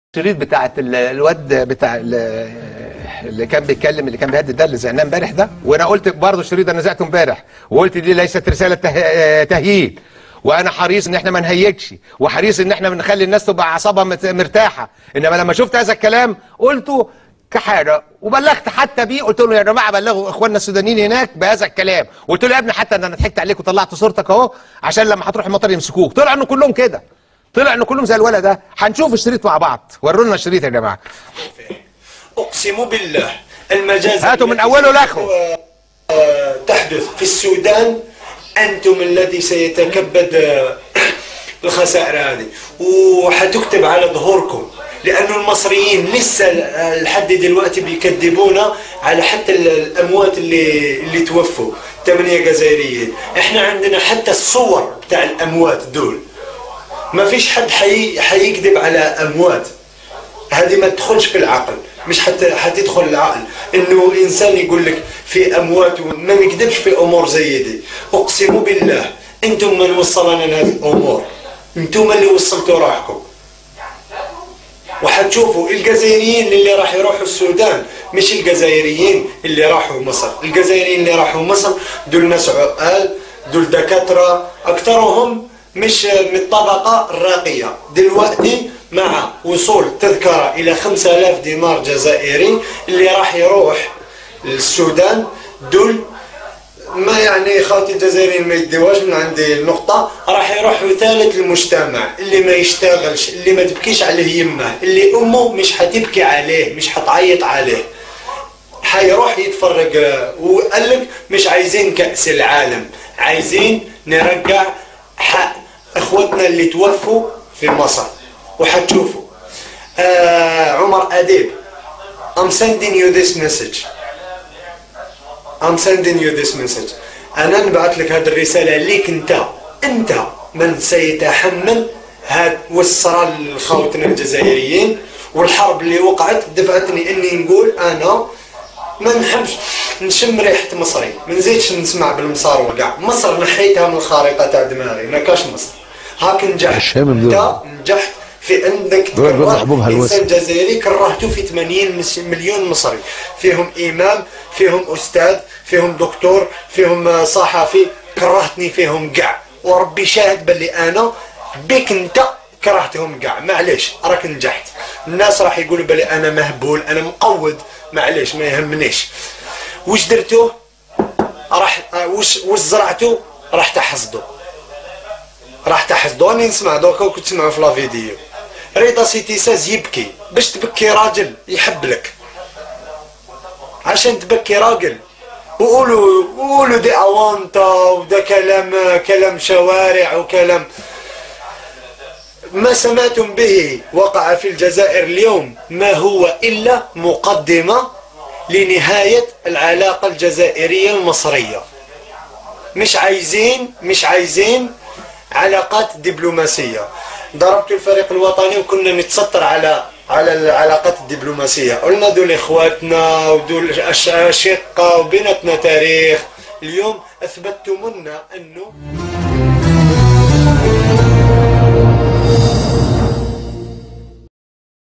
الشريط بتاعت ال- الواد بتاع ال- اللي كان بيتكلم اللي كان بيهدد ده اللي زعناه امبارح ده وانا قلت برضه الشريط ده نزعته امبارح وقلت دي ليست رساله ته- تهييل وانا حريص ان احنا ما نهيجش وحريص ان احنا نخلي الناس تبقى اعصابها مت- مرتاحه انما لما شفت هذا الكلام قلته كحاجه وبلغت حتى بيه قلت له يا جماعه بلغوا اخواننا السودانيين هناك بهذا الكلام قلت له يا ابني حتى ان انا ضحكت عليك وطلعت صورتك اهو عشان لما هتروح المطار يمسكوك طلع انه كلهم كده طلع ان كلهم زي الولد ده هنشوف الشريط مع بعض ورونا الشريط يا جماعه أقسم بالله المجازر هاتوا من التي أوله لآخره. آه، تحدث في السودان أنتم الذي سيتكبد آه، الخسائر هذه وحتكتب على ظهوركم لأنه المصريين لسه آه، لحد دلوقتي بيكذبونا على حتى ال- الأموات اللي اللي توفوا ثمانية جزائريين احنا عندنا حتى الصور بتاع الأموات دول ما فيش حد حي... حيكذب على أموات هذه ما تدخلش في العقل مش حتى حتدخل العقل انه انسان يقول لك في اموات وما نكذبش في امور زي دي اقسم بالله انتم من وصلنا لهذه الامور انتم اللي وصلتوا روحكم وحتشوفوا الجزائريين اللي راح يروحوا السودان مش الجزائريين اللي راحوا مصر الجزائريين اللي راحوا مصر دول ناس عقال دول دكاترة أكثرهم مش من الطبقة الراقية دلوقتي مع وصول تذكرة إلى 5000 دينار جزائري اللي راح يروح للسودان دول ما يعني خاطي الجزائريين ما يديوهاش من عندي النقطة راح يروحوا ثالث المجتمع اللي ما يشتغلش اللي ما تبكيش عليه يمه اللي أمه مش حتبكي عليه مش حتعيط عليه حيروح يتفرج آه، وقال لك مش عايزين كأس العالم عايزين نرجع حق اخوتنا اللي توفوا في مصر وحتشوفوا آه عمر أديب I'm sending you this message I'm sending you this message أنا نبعث لك هذه الرسالة ليك أنت أنت من سيتحمل هاد وصرا لخوتنا الجزائريين والحرب اللي وقعت دفعتني اني نقول انا ما نحبش نشم ريحة مصري ما نزيدش نسمع بالمصار وقع مصر نحيتها من الخارطة تاع دماغي ما كاش مصر هاك نجحت الشامم دول. انت نجحت في انك دول دول تكره محبوبها الوسط. انسان جزائري كرهته في 80 مس- مليون مصري فيهم امام فيهم استاذ فيهم دكتور فيهم آه، صحفي كرهتني فيهم كاع وربي شاهد باللي انا بك انت كرهتهم كاع معليش راك نجحت الناس راح يقولوا بالي انا مهبول انا مقود معليش ما يهمنيش وش درتو راح آه، وش وش زرعتو راح تحصدوا راح تحصدوا راني نسمع دوكا وكنت تسمعوا في لا فيديو ريتا سيتي ساز يبكي باش تبكي راجل يحب لك عشان تبكي راجل وقولوا وقولوا دي اوانطا وده كلام كلام شوارع وكلام ما سمعتم به وقع في الجزائر اليوم ما هو إلا مقدمة لنهاية العلاقة الجزائرية المصرية مش عايزين مش عايزين علاقات دبلوماسية ضربت الفريق الوطني وكنا نتستر على على العلاقات الدبلوماسية قلنا دول إخواتنا ودول أش- أشقة وبيناتنا تاريخ اليوم أثبتتم لنا أنه